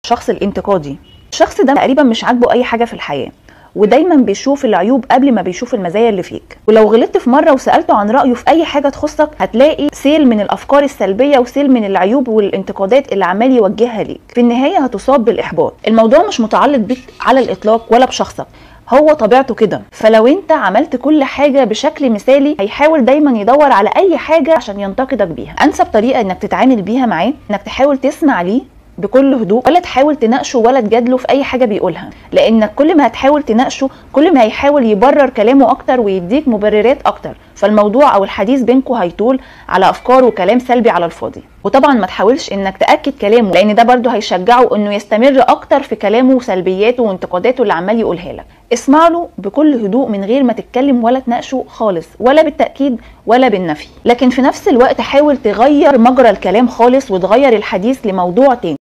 الشخص الانتقادي الشخص ده تقريبا مش عاجبه اي حاجه في الحياه ودايما بيشوف العيوب قبل ما بيشوف المزايا اللي فيك ولو غلطت في مره وسالته عن رايه في اي حاجه تخصك هتلاقي سيل من الافكار السلبيه وسيل من العيوب والانتقادات اللي عمال يوجهها ليك في النهايه هتصاب بالاحباط الموضوع مش متعلق بيك على الاطلاق ولا بشخصك هو طبيعته كده فلو انت عملت كل حاجه بشكل مثالي هيحاول دايما يدور على اي حاجه عشان ينتقدك بيها انسب طريقه انك تتعامل بيها معاه انك تحاول تسمع ليه بكل هدوء ولا تحاول تناقشه ولا تجادله في اي حاجه بيقولها لانك كل ما هتحاول تناقشه كل ما هيحاول يبرر كلامه اكتر ويديك مبررات اكتر فالموضوع او الحديث بينكم هيطول على افكار وكلام سلبي على الفاضي وطبعا ما تحاولش انك تاكد كلامه لان ده برضه هيشجعه انه يستمر اكتر في كلامه وسلبياته وانتقاداته اللي عمال يقولها لك اسمع له بكل هدوء من غير ما تتكلم ولا تناقشه خالص ولا بالتاكيد ولا بالنفي لكن في نفس الوقت حاول تغير مجرى الكلام خالص وتغير الحديث لموضوع تاني